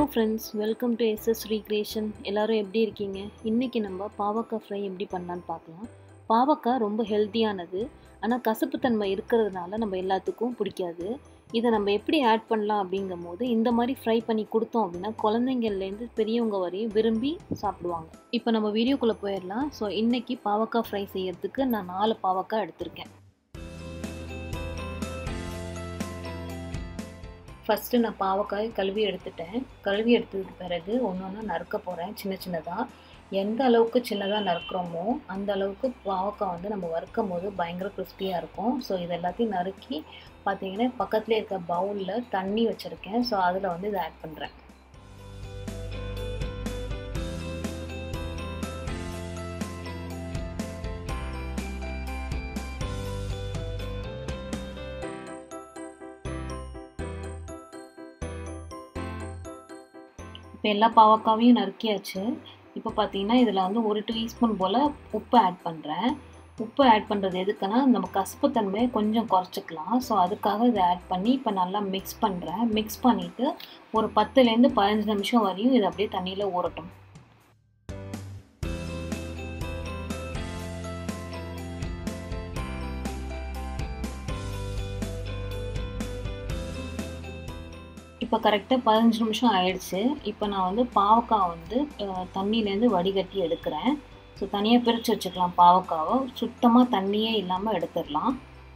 Friends welcome to SS recreation எல்லாரும் எப்படி இருக்கீங்க இன்றைக்கி நம்ம பாவக்காய் ஃப்ரை எப்படி பண்ணலான்னு பார்க்கலாம் பாவக்காய் ரொம்ப ஹெல்த்தியானது ஆனால் கசப்புத்தன்மை இருக்கிறதுனால நம்ம எல்லாத்துக்கும் பிடிக்காது இதை நம்ம எப்படி ஆட் பண்ணலாம் அப்படிங்கும் போது இந்த மாதிரி ஃப்ரை பண்ணி கொடுத்தோம் அப்படின்னா குழந்தைங்கள்லேருந்து பெரியவங்க வரையும் விரும்பி சாப்பிடுவாங்க இப்போ நம்ம வீடியோக்குள்ளே போயிடலாம் ஸோ இன்றைக்கி பாவக்காய் ஃப்ரை செய்யறதுக்கு நான் நாலு பாவக்காய் எடுத்திருக்கேன் ஃபஸ்ட்டு நான் பாவக்காய் கழுவி எடுத்துட்டேன் கழுவி எடுத்ததுக்கு பிறகு ஒன்று ஒன்றா நறுக்க போகிறேன் சின்ன சின்னதாக எந்த அளவுக்கு சின்னதாக நறுக்கிறோமோ அந்த அளவுக்கு பாவக்காய் வந்து நம்ம வறுக்கும் போது பயங்கர கிறிஸ்பியாக இருக்கும் ஸோ இது எல்லாத்தையும் நறுக்கி பார்த்தீங்கன்னா பக்கத்துலேயே இருக்க பவுலில் தண்ணி வச்சுருக்கேன் ஸோ அதில் வந்து இதை ஆட் பண்ணுறேன் இப்போ எல்லா பாவக்காவையும் நறுக்கியாச்சு இப்போ பார்த்தீங்கன்னா இதில் வந்து ஒரு டீஸ்பூன் போல் உப்பு ஆட் பண்ணுறேன் உப்பு ஆட் பண்ணுறது எதுக்குன்னா நம்ம கசப்புத்தன்மையை கொஞ்சம் குறைச்சிக்கலாம் ஸோ அதுக்காக இதை ஆட் பண்ணி இப்போ நல்லா மிக்ஸ் பண்ணுறேன் மிக்ஸ் பண்ணிவிட்டு ஒரு பத்துலேருந்து பதினஞ்சு நிமிஷம் வரையும் இதை அப்படியே தண்ணியில் ஊறட்டும் இப்போ கரெக்டாக பதினஞ்சு நிமிஷம் ஆயிடுச்சு இப்போ நான் வந்து பாவக்காய் வந்து தண்ணியிலேருந்து வடிகட்டி எடுக்கிறேன் ஸோ தனியாக பிரித்து வச்சுக்கலாம் பாவக்காவை சுத்தமாக தண்ணியே இல்லாமல் எடுத்துடலாம்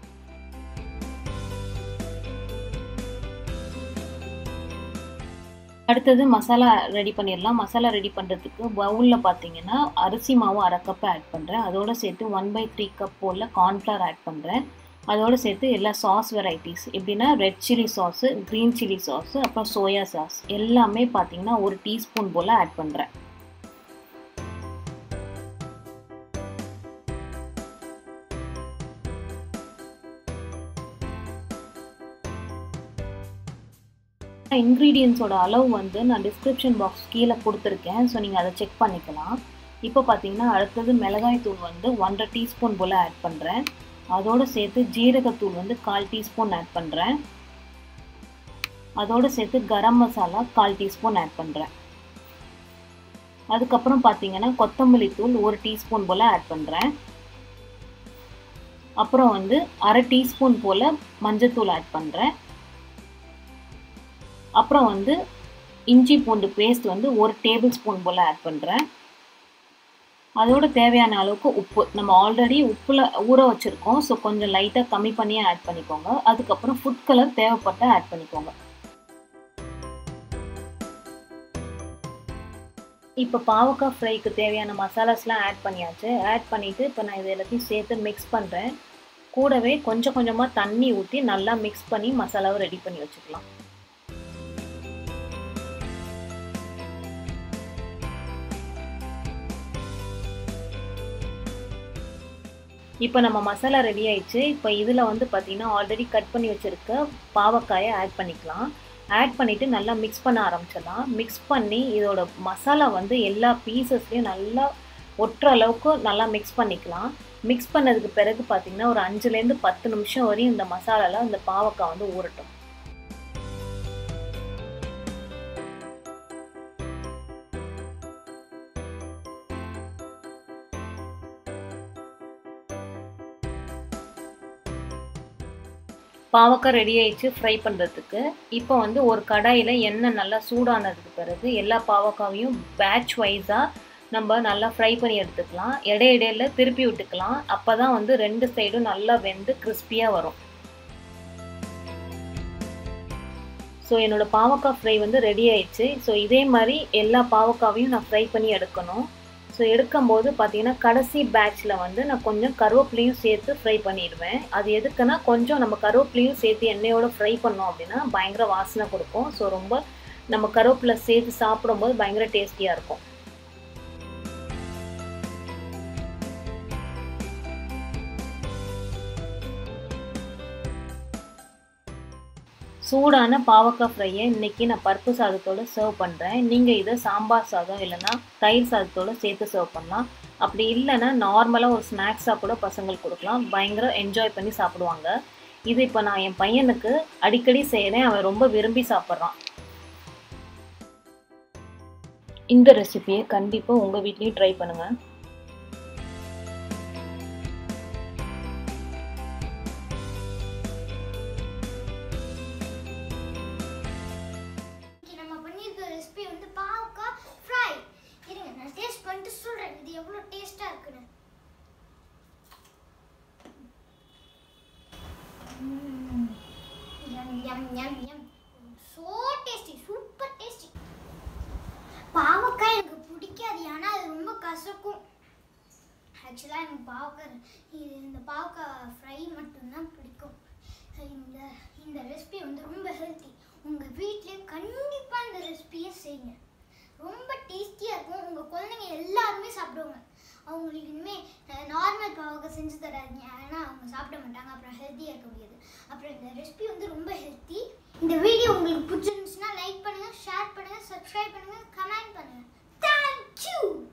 அடுத்தது மசாலா ரெடி பண்ணிடலாம் மசாலா ரெடி பண்ணுறதுக்கு பவுலில் பார்த்தீங்கன்னா அரிசி மாவு அரை கப்பு ஆட் பண்ணுறேன் அதோடு சேர்த்து ஒன் பை த்ரீ கப் போல் கார்ன்ஃப்ளவர் ஆட் பண்ணுறேன் அதோடு சேர்த்து எல்லா சாஸ் வெரைட்டிஸ் எப்படின்னா red chilli sauce green chilli sauce அப்புறம் சோயா சாஸ் எல்லாமே பார்த்தீங்கன்னா ஒரு டீஸ்பூன் போல் ஆட் பண்ணுறேன் இன்க்ரீடியன்ஸோட அளவு வந்து நான் டிஸ்கிரிப்ஷன் பாக்ஸ் கீழே கொடுத்துருக்கேன் ஸோ நீங்கள் அதை செக் பண்ணிக்கலாம் இப்போ பார்த்தீங்கன்னா அடுத்தது மிளகாய் தூள் வந்து ஒன்றரை டீஸ்பூன் போல் ஆட் பண்ணுறேன் அதோடு சேர்த்து ஜீரகத்தூள் வந்து கால் டீஸ்பூன் ஆட் பண்ணுறேன் அதோடு சேர்த்து கரம் மசாலா கால் டீஸ்பூன் ஆட் பண்ணுறேன் அதுக்கப்புறம் பார்த்தீங்கன்னா கொத்தமல்லி தூள் ஒரு டீஸ்பூன் போல் ஆட் பண்ணுறேன் அப்புறம் வந்து அரை டீஸ்பூன் போல் மஞ்சத்தூள் ஆட் பண்ணுறேன் அப்புறம் வந்து இஞ்சி பூண்டு பேஸ்ட் வந்து ஒரு டேபிள் ஸ்பூன் போல் ஆட் பண்ணுறேன் அதோட தேவையான அளவுக்கு உப்பு நம்ம ஆல்ரெடி உப்பில் ஊற வச்சுருக்கோம் ஸோ கொஞ்சம் லைட்டாக கம்மி பண்ணியே ஆட் பண்ணிக்கோங்க அதுக்கப்புறம் ஃபுட் கலர் தேவைப்பட்ட ஆட் பண்ணிக்கோங்க இப்போ பாவக்காய் ஃப்ரைக்கு தேவையான மசாலாஸ்லாம் ஆட் பண்ணியாச்சு ஆட் பண்ணிவிட்டு இப்போ நான் இது எல்லாத்தையும் சேர்த்து மிக்ஸ் பண்ணுறேன் கூடவே கொஞ்சம் கொஞ்சமாக தண்ணி ஊற்றி நல்லா மிக்ஸ் பண்ணி மசாலாவை ரெடி பண்ணி வச்சுக்கலாம் இப்போ நம்ம மசாலா ரெடி ஆயிடுச்சு இப்போ இதில் வந்து பார்த்திங்கன்னா ஆல்ரெடி கட் பண்ணி வச்சுருக்க பாவக்காயை ஆட் பண்ணிக்கலாம் ஆட் பண்ணிவிட்டு நல்லா மிக்ஸ் பண்ண ஆரம்பிச்சிடலாம் மிக்ஸ் பண்ணி இதோட மசாலா வந்து எல்லா பீசஸ்லேயும் நல்லா ஒட்டுற அளவுக்கு நல்லா மிக்ஸ் பண்ணிக்கலாம் மிக்ஸ் பண்ணதுக்கு பிறகு பார்த்திங்கன்னா ஒரு அஞ்சுலேருந்து பத்து நிமிஷம் வரையும் இந்த மசாலாவில் இந்த பாவக்காய் வந்து ஊறட்டும் பாவக்காய் ரெடி ஆயிடுச்சு ஃப்ரை பண்ணுறதுக்கு இப்போ வந்து ஒரு கடாயில் எண்ணெய் நல்லா சூடானதுக்கு பிறகு எல்லா பாவக்காவையும் பேட்ச் வைஸாக நம்ம நல்லா ஃப்ரை பண்ணி எடுத்துக்கலாம் இடையிடையில திருப்பி விட்டுக்கலாம் அப்போ தான் வந்து ரெண்டு சைடும் நல்லா வெந்து கிறிஸ்பியாக வரும் ஸோ என்னோடய பாவக்காய் ஃப்ரை வந்து ரெடி ஆயிடுச்சு ஸோ இதே மாதிரி எல்லா பாவக்காவையும் நான் ஃப்ரை பண்ணி எடுக்கணும் ஸோ எடுக்கும்போது பார்த்தீங்கன்னா கடைசி பேட்ச்சில் வந்து நான் கொஞ்சம் கருவேப்பிலையும் சேர்த்து ஃப்ரை பண்ணிடுவேன் அது எதுக்குன்னா கொஞ்சம் நம்ம கருவேப்பிலையும் சேர்த்து எண்ணெயோடு ஃப்ரை பண்ணோம் அப்படின்னா பயங்கர வாசனை கொடுக்கும் ஸோ ரொம்ப நம்ம கருவேப்பிலை சேர்த்து சாப்பிடும்போது பயங்கர டேஸ்டியாக இருக்கும் சூடான பாவக்காய் ஃப்ரையை இன்றைக்கி நான் பருப்பு சாதத்தோடு சர்வ் பண்ணுறேன் நீங்கள் இதை சாம்பார் சாதம் இல்லைனா தயிர் சாதத்தோடு சேர்த்து சர்வ் பண்ணலாம் அப்படி இல்லைன்னா நார்மலாக ஒரு ஸ்நாக்ஸாக கூட பசங்களுக்கு கொடுக்கலாம் பயங்கர என்ஜாய் பண்ணி சாப்பிடுவாங்க இது இப்போ நான் என் பையனுக்கு அடிக்கடி செய்கிறேன் அவன் ரொம்ப விரும்பி சாப்பிட்றான் இந்த ரெசிபியை கண்டிப்பாக உங்கள் வீட்லேயும் ட்ரை பண்ணுங்கள் இன்னைக்கு நம்ம பண்ணியிருக்க ரெசிபி வந்து பாவக்காய் ஃப்ரை இருங்க நான் டேஸ்ட் பண்ணிட்டு சொல்கிறேன் இது எவ்வளோ டேஸ்ட்டாக இருக்குன்னு ம். Yum yum yum yum so tasty super tasty பாவக்காய் எனக்கு பிடிக்காது ஏன்னா அது ரொம்ப கசக்கும் ஆக்சுவலாக எனக்கு பாவக்காய் இது இந்த பாவக்காய் ஃப்ரை மட்டும்தான் பிடிக்கும் இந்த இந்த ரெசிபி வந்து ரொம்ப ஹெல்த்தி உங்கள் வீட்டிலே கண்டிப்பாக இந்த ரெசிபியை செய்யுங்க ரொம்ப டேஸ்டியாக இருக்கும் உங்கள் குழந்தைங்க எல்லாருமே சாப்பிடுவாங்க அவங்களுக்கு இனிமேல் நார்மல் பாவக்காய் செஞ்சு தராதீங்க ஏன்னா அவங்க சாப்பிட மாட்டாங்க அப்புறம் ஹெல்த்தியாக இருக்க முடியாது அப்புறம் இந்த ரெசிபி வந்து ரொம்ப ஹெல்த்தி இந்த வீடியோ உங்களுக்கு பிடிச்சிருந்துச்சுன்னா லைக் பண்ணுங்கள் ஷேர் பண்ணுங்கள் சப்ஸ்கிரைப் பண்ணுங்கள் கமெண்ட் பண்ணுங்கள் தேங்க்யூ